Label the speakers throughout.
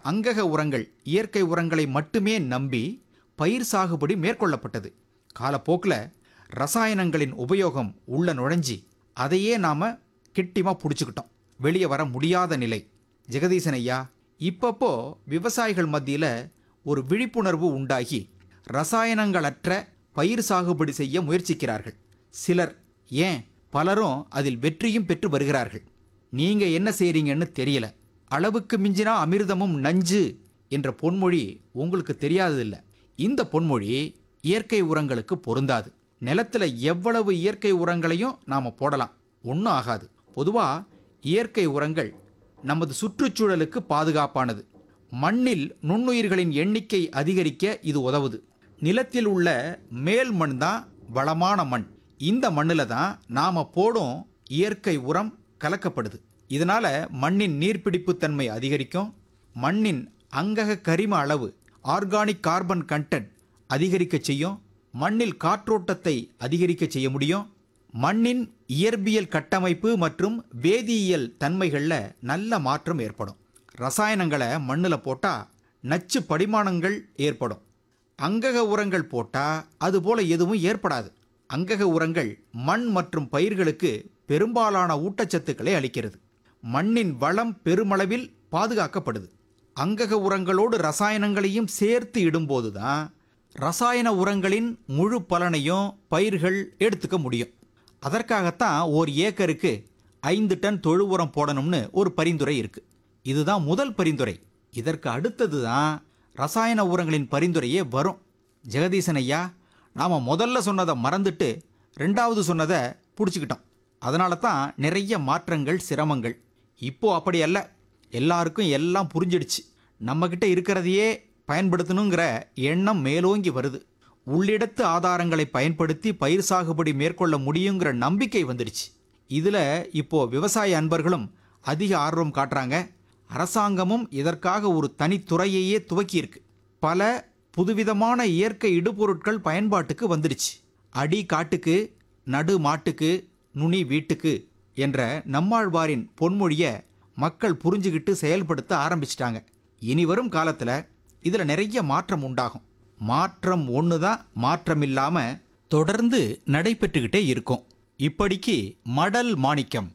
Speaker 1: அங்கக உரங்கள் இயற்கை உரங்களை மட்டுமே நம்பி பயிர் சாகுபடி மேற்கொள்ளப்பட்டது காலப்போக்கில் ரசாயனங்களின் உபயோகம் உள்ள நுழைஞ்சி அதையே நாம கிட்டிமா பிடிச்சிக்கிட்டோம் வெளியே வர முடியாத நிலை ஜெகதீசன் ஐயா இப்பப்போ விவசாயிகள் மத்தியில் ஒரு விழிப்புணர்வு உண்டாகி ரசாயனங்களற்ற பயிர் சாகுபடி செய்ய முயற்சிக்கிறார்கள் சிலர் ஏன் பலரும் அதில் வெற்றியும் பெற்று வருகிறார்கள் நீங்க என்ன செய்றீங்கன்னு தெரியல அளவுக்கு மிஞ்சினா அமிர்தமும் நஞ்சு என்ற பொன்மொழி உங்களுக்கு தெரியாததில்ல இந்த பொன்மொழி இயற்கை உரங்களுக்கு பொருந்தாது நிலத்துல எவ்வளவு இயற்கை உரங்களையும் நாம போடலாம் ஒன்றும் ஆகாது பொதுவா இயற்கை உரங்கள் நமது சுற்றுச்சூழலுக்கு பாதுகாப்பானது மண்ணில் நுண்ணுயிர்களின் எண்ணிக்கை அதிகரிக்க இது உதவுது நிலத்தில் உள்ள மேல் மண் தான் வளமான மண் இந்த மண்ணில் தான் நாம போடும் இயற்கை உரம் கலக்கப்படுது இதனால மண்ணின் நீர்ப்பிடிப்பு தன்மை அதிகரிக்கும் மண்ணின் அங்கக கரிம அளவு ஆர்கானிக் கார்பன் கண்டென்ட் அதிகரிக்க செய்யும் மண்ணில் காற்றோட்டத்தை அதிகரிக்க செய்ய முடியும் மண்ணின் இயற்பியல் கட்டமைப்பு மற்றும் வேதியியல் தன்மைகளில் நல்ல மாற்றம் ஏற்படும் ரசாயனங்களை மண்ணில் போட்டால் நச்சு படிமானங்கள் ஏற்படும் அங்கக உரங்கள் போட்டால் அதுபோல எதுவும் ஏற்படாது அங்கக உரங்கள் மண் மற்றும் பயிர்களுக்கு பெரும்பாலான ஊட்டச்சத்துக்களை அளிக்கிறது மண்ணின் வளம் பெருமளவில் பாதுகாக்கப்படுது அங்கக உரங்களோடு ரசாயனங்களையும் சேர்த்து இடும்போது தான் ரசாயன உரங்களின் முழு பலனையும் பயிர்கள் எடுத்துக்க முடியும் அதற்காகத்தான் ஓர் ஏக்கருக்கு ஐந்து டன் தொழு உரம் போடணும்னு ஒரு பரிந்துரை இருக்கு இதுதான் முதல் பரிந்துரை இதற்கு அடுத்தது தான் ரசாயன உரங்களின் பரிந்துரையே வரும் ஜெகதீசன் ஐயா நாம் முதல்ல சொன்னதை மறந்துட்டு ரெண்டாவது சொன்னதை பிடிச்சிக்கிட்டோம் அதனால தான் நிறைய மாற்றங்கள் சிரமங்கள் இப்போ அப்படி அல்ல எல்லாருக்கும் எல்லாம் புரிஞ்சிடுச்சு நம்மக்கிட்ட இருக்கிறதையே பயன்படுத்தணுங்கிற எண்ணம் மேலோங்கி வருது உள்ளிடத்து ஆதாரங்களை பயன்படுத்தி பயிர் சாகுபடி மேற்கொள்ள முடியுங்கிற நம்பிக்கை வந்துடுச்சு இதில் இப்போ விவசாய அன்பர்களும் அதிக ஆர்வம் காட்டுறாங்க அரசாங்கமும் இதற்காக ஒரு தனித்துறையையே துவக்கியிருக்கு பல புதுவிதமான இயற்கை இடுபொருட்கள் பயன்பாட்டுக்கு வந்துடுச்சு அடி காட்டுக்கு நடு மாட்டுக்கு நுனி வீட்டுக்கு என்ற நம்மாழ்வாரின் பொன்மொழியை மக்கள் புரிஞ்சுக்கிட்டு செயல்படுத்த ஆரம்பிச்சிட்டாங்க இனி வரும் காலத்தில் இதில் நிறைய மாற்றம் உண்டாகும் மாற்றம் ஒன்று தான் மாற்றம் இல்லாமல் தொடர்ந்து நடைபெற்றுக்கிட்டே இருக்கும் இப்படிக்கு மடல் மாணிக்கம்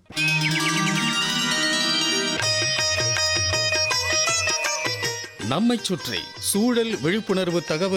Speaker 2: நம்மைச் சுற்றி சூழல் விழிப்புணர்வு தகவல்